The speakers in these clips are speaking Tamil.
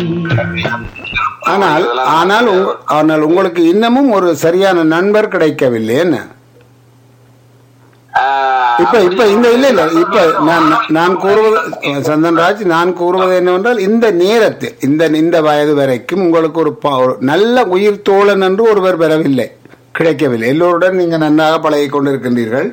ஆனால் ஆனால் உங்க- ஆனால் உங்களுக்கு இன்னமும் ஒரு சரியான நண்பர் கிடைக்கவில்லை என்ன ஆஹ், இப்ப இப்ப இந்த இல்ல இல்ல இப்ப நான் நான் கூறுவது சந்தன்ராஜ் நான் கூறுவது என்னவென்றால் இந்த நேரத்தில் இந்த இந்த வயது வரைக்கும் உங்களுக்கு ஒரு ப- ஒரு நல்ல உயிர் தோழன் என்று ஒருவர் வரவில்லை கிடைக்கவில்லை எல்லோருடன் நீங்க நன்றாக பழகி கொண்டிருக்கின்றீர்கள்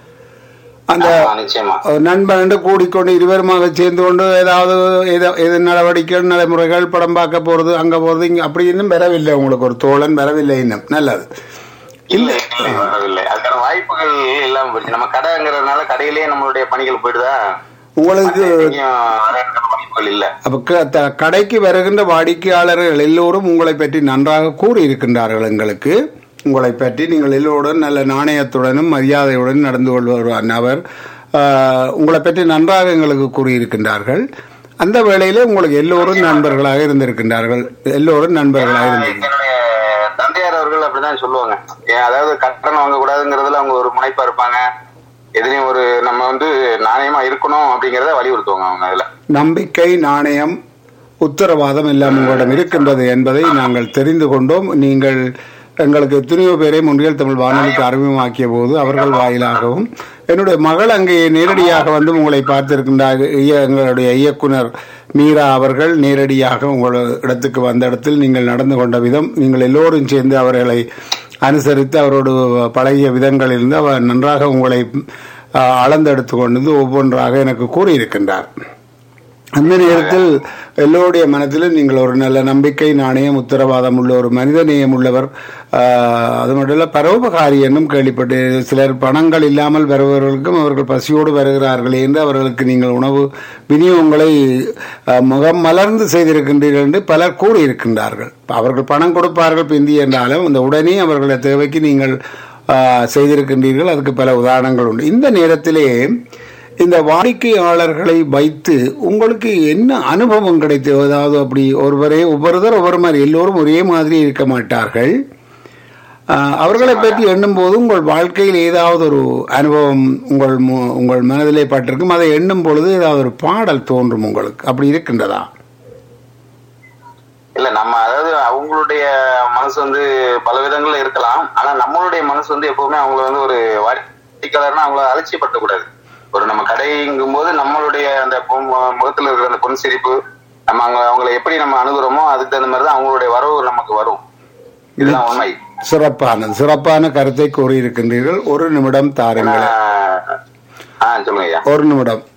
அந்த ஆமா, நிச்சயமா ஒரு நண்பன் என்று கூடிக்கொண்டு இருவருமாக சேர்ந்து கொண்டு ஏதாவது ஏதோ- ஏது நடவடிக்கைகள் நடைமுறைகள் படம் பார்க்க போறது அங்க போறது இங்க அப்படி இன்னும் வரவில்லை உங்களுக்கு ஒரு தோழன் வரவில்லை இன்னும் நல்லது இல்ல இல்லை, வரவில்லை அதுக்கான வாய்ப்புகள் இல்லாம போயிடுச்சு நம்ம கடைங்கிறதுனால கடையிலேயே நம்மளுடைய பணிகள் போயிடுதா உங்களுக்கு எங்கேயும் வரதுக்கான வாய்ப்புகள் இல்ல அப்ப க- த- கடைக்கு வருகின்ற வாடிக்கையாளர்கள் எல்லோரும் உங்களை பற்றி நன்றாக கூறி இருக்கின்றார்கள் எங்களுக்கு உங்களை பற்றி நீங்கள் எல்லோருடன் நல்ல நாணயத்துடனும் மரியாதையுடன் நடந்து கொள்வர் நபர் ஆஹ், உங்களை பற்றி நன்றாக எங்களுக்கு கூறியிருக்கின்றார்கள் அந்த வேளையிலே உங்களுக்கு எல்லோரும் நண்பர்களாக இருந்திருக்கின்றார்கள் எல்லோரும் நண்பர்களாக இருந்திருக்கின்றனர் என்னுடைய தந்தையார் அவர்கள் அப்படிதான் சொல்லுவாங்க ஏன் அதாவது கட்டணம் வாங்க கூடாதுங்கிறதுல அவங்க ஒரு முனைப்பா இருப்பாங்க எதுலயும் ஒரு நம்ம வந்து நாணயமா இருக்கணும் அப்படிங்கறத வலியுறுத்துவாங்க அவங்க அதுல நம்பிக்கை நாணயம் உத்தரவாதம் எல்லாம் உங்களிடம் இருக்கின்றது என்பதை நாங்கள் தெரிந்து கொண்டோம் நீங்கள் எங்களுக்கு எத்தனையோ பேரை முன்றியல் தமிழ் வானொலிக்கு அறிமுகமாக்கிய போது அவர்கள் வாயிலாகவும் என்னுடைய மகள் அங்கே நேரடியாக வந்து உங்களை பார்த்திருக்கின்றார் இய- எங்களுடைய இயக்குனர் மீரா அவர்கள் நேரடியாக உங்கள் இடத்துக்கு வந்த இடத்தில் நீங்கள் நடந்து கொண்ட விதம் நீங்கள் எல்லோரும் சேர்ந்து அவர்களை அனுசரித்து அவரோடு பழகிய விதங்களிலிருந்து அவர் நன்றாக உங்களை ஆஹ், அளந்தெடுத்து கொண்டு வந்து ஒவ்வொன்றாக எனக்கு கூறியிருக்கின்றார் அந்த நேரத்தில் எல்லோருடைய மனத்திலும் நீங்கள் ஒரு நல்ல நம்பிக்கை நாணயம் உத்தரவாதம் உள்ள ஒரு மனித நேயம் உள்ளவர் ஆஹ், அது மட்டும் இல்ல பரோபகாரி என்னும் கேள்விப்பட்டு சிலர் பணங்கள் இல்லாமல் வருபவர்களுக்கும் அவர்கள் பசியோடு வருகிறார்களே என்று அவர்களுக்கு நீங்கள் உணவு விநியோகங்களை ஆஹ், முகம் மலர்ந்து செய்திருக்கின்றீர்கள் என்று பலர் கூறியிருக்கின்றார்கள் அவர்கள் பணம் கொடுப்பார்கள் பிந்தி என்றாலும் அந்த உடனே அவர்களுடைய தேவைக்கு நீங்கள் ஆஹ், செய்திருக்கின்றீர்கள் அதுக்கு பல உதாரணங்கள் உண்டு இந்த நேரத்திலே இந்த வாடிக்கையாளர்களை வைத்து உங்களுக்கு என்ன அனுபவம் கிடைத்தது அதாவது அப்படி ஒருவரே ஒவ்வொருத்தர் ஒவ்வொரு மாதிரி எல்லோரும் ஒரே மாதிரி இருக்க மாட்டார்கள் ஆஹ், அவர்களை பற்றி எண்ணும் போது உங்கள் வாழ்க்கையில் ஏதாவது ஒரு அனுபவம் உங்கள் மு- உங்கள் மனதிலே பட்டிருக்கும் அதை எண்ணும் பொழுது ஏதாவது ஒரு பாடல் தோன்றும் உங்களுக்கு அப்படி இருக்கின்றதா இல்ல நம்ம அதாவது அவங்களுடைய மனசு வந்து பல விதங்கள்ல இருக்கலாம் ஆனா நம்மளுடைய மனசு வந்து எப்பவுமே அவங்கள வந்து ஒரு வாடிக்கையாளர்னா அவங்கள அலட்சியப்படுத்த கூடாது ஒரு நம்ம கடைங்கும் போது நம்மளுடைய அந்த பொ- முகத்துல இருக்கிற அந்த பொன் சிரிப்பு நம்ம அவங்க அவங்கள எப்படி நம்ம அணுகுறோமோ அதுக்கு தகுந்த மாதிரி தான் அவங்களுடைய வரவு நமக்கு வரும் இதுதான் உண்மை சிறப்பான சிறப்பான கருத்தை கூறியிருக்கின்றீர்கள் ஒரு நிமிடம் தாருங்கள் ஆஹ் சொல்லுங்க ஐயா ஒரு நிமிடம்